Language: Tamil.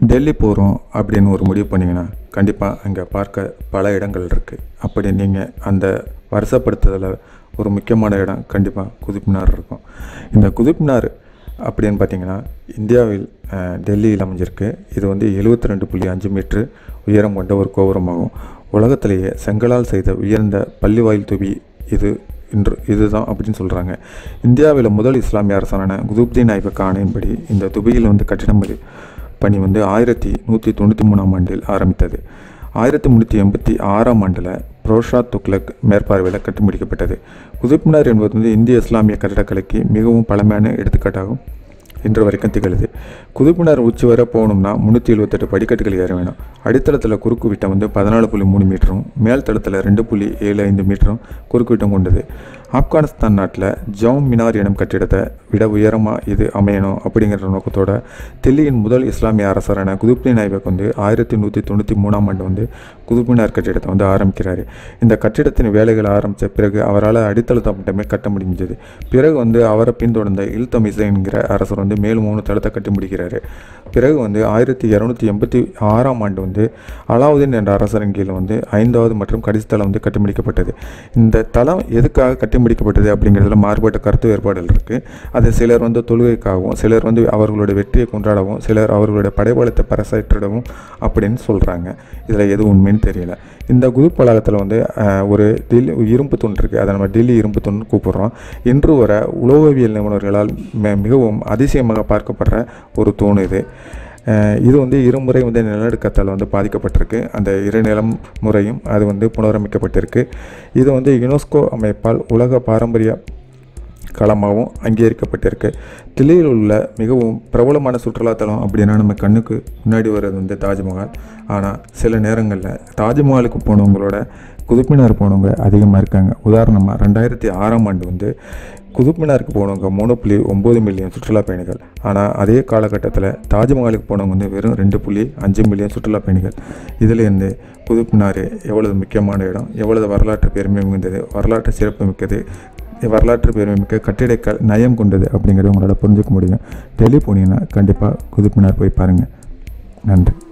டெல்லி போகிறோம் அப்படின்னு ஒரு முடிவு பண்ணிங்கன்னா கண்டிப்பாக அங்கே பார்க்க பல இடங்கள் இருக்குது அப்படி நீங்கள் அந்த வருஷப்படுத்துதல ஒரு முக்கியமான இடம் கண்டிப்பாக குதுப்மினார் இருக்கும் இந்த குதுப்மினார் அப்படின்னு பார்த்தீங்கன்னா இந்தியாவில் அஹ், டெல்லியில் அமைஞ்சிருக்கு இது வந்து எழுபத்தி ரெண்டு புள்ளி அஞ்சு மீட்ரு உயரம் கொண்ட ஒரு கோபுரமாகும் உலகத்திலேயே செங்கலால் செய்த உயர்ந்த பள்ளிவாயில் தொவி இது இன்று இதுதான் அப்படின்னு சொல்கிறாங்க இந்தியாவில் முதல் இஸ்லாமிய அரசனான குதுப்தீன் ஐபக் ஆணையின்படி இந்த துபியில் வந்து கட்டிடம் இது பணி வந்து ஆயிரத்தி நூற்றி தொண்ணூற்றி மூணாம் ஆண்டில் ஆரம்பித்தது ஆயிரத்தி முந்நூற்றி எண்பத்தி ஆறாம் ஆண்டில் புரோஷா துக்லக் மேற்பார்வையில் கட்டி முடிக்கப்பட்டது குதுப்மினார் என்பது வந்து இந்திய இஸ்லாமிய கட்டிடக்கலைக்கு மிகவும் பழமையான எடுத்துக்காட்டாகும் இன்று வரைக்கும் திகழுது குதுப்பினார் உச்சி வரை போகணும்னா முந்நூற்றி எழுபத்தெட்டு படிக்கட்டுகள் ஏற வேணும் அடித்தளத்தில் குறுக்கு விட்டம் வந்து பதினாலு புள்ளி மூணு மீட்டரும் மேல் தளத்தில் ரெண்டு புள்ளி ஏழு ஐந்து மீட்டரும் குறுக்கு விட்டம் கொண்டது ஆப்கானிஸ்தான் நாட்டில் ஜவுன் மினார் எனும் கட்டிடத்தை விட உயரமாக இது அமையணும் அப்படிங்கிற நோக்கத்தோட தில்லியின் முதல் இஸ்லாமிய அரசரான குதுப்தீன் ஐபக் வந்து ஆயிரத்தி நூற்றி தொண்ணூற்றி மூணாம் ஆண்டு வந்து குதுப்பினார் கட்டிடத்தை வந்து ஆரம்பிக்கிறாரு இந்த கட்டிடத்தின் வேலைகள் ஆரம்பித்த பிறகு அவரால் அடித்தளத்தை மட்டுமே கட்ட முடிஞ்சது பிறகு வந்து அவரை பின்தொடர்ந்த இல்தமிஸ் என்கிற அரசர் வந்து மேலும் மூணு தளத்தை கட்டி முடிக்கிறாரு பிறகு வந்து ஆயிரத்தி இரநூத்தி எண்பத்தி ஆறாம் ஆண்டு வந்து அலாவுதீன் என்ற அரசரின் கீழ் வந்து ஐந்தாவது மற்றும் கடைசி தளம் வந்து கட்டி முடிக்கப்பட்டது இந்த தளம் எதுக்காக கட்டி முடிக்கப்பட்டது அப்படிங்கிறதுல மாறுபட்ட கருத்து வேறுபாடுகள் இருக்குது அது சிலர் வந்து தொழுகைக்காகவும் சிலர் வந்து அவர்களுடைய வெற்றியை கொண்டாடவும் சிலர் அவர்களுடைய படைபலத்தை பறைசாற்றிடவும் அப்படின்னு சொல்கிறாங்க இதில் எது உண்மைன்னு தெரியல இந்த குதுப் வளாகத்தில் வந்து அஹ், ஒரு டில்லி இரும்பு தூண் இருக்குது அதை நம்ம டில்லி இரும்பு தூண் கூப்பிடுறோம் இன்று வர உலோகவியல் நிபுணர்களால் மி- மிகவும் அதிசயமாக பார்க்கப்படுற ஒரு தூண் இது அஹ், இது வந்து இருமுறை வந்து நிலநடுக்கத்தால் வந்து பாதிக்கப்பட்டிருக்கு அந்த இரு நிலம் முறையும் அது வந்து புனரமைக்கப்பட்டிருக்கு இது வந்து யுனெஸ்கோ அமைப்பால் உலக பாரம்பரிய களமாகவும் அங்கீகரிக்கப்பட்டிருக்கு தில்லியில் உள்ள மிகவும் பிரபலமான சுற்றுலாத்தலம் அப்படின்னா நம்ம கண்ணுக்கு முன்னாடி வர்றது வந்து தாஜ்மஹால் ஆனால் சில நேரங்களில் தாஜ்மஹாலுக்கு போனவங்களோட குதுப்பினார் போனவங்க அதிகமாக இருக்காங்க உதாரணமாக ரெண்டாயிரத்தி ஆறாம் ஆண்டு வந்து குதுப்பினாருக்கு போனவங்க மூணு புள்ளி ஒம்பது மில்லியன் சுற்றுலா பயணிகள் ஆனால் அதே காலகட்டத்தில் தாஜ்மஹாலுக்கு போனவங்க வந்து வெறும் ரெண்டு புள்ளி அஞ்சு மில்லியன் சுற்றுலா பயணிகள் இதுலேருந்து குதுப்பினார் எவ்வளவு முக்கியமான இடம் எவ்வளவு வரலாற்று பெருமை மிகுந்தது வரலாற்று சிறப்பு மிக்கது வரலாற்று பெருமைமிக்க கட்டிடக்கல் நயம் கொண்டது அப்படிங்கிறத உங்களால் புரிஞ்சுக்க முடியும் டெல்லி போனீங்கன்னா கண்டிப்பாக குதுப்பினார் போய் பாருங்கள் நன்றி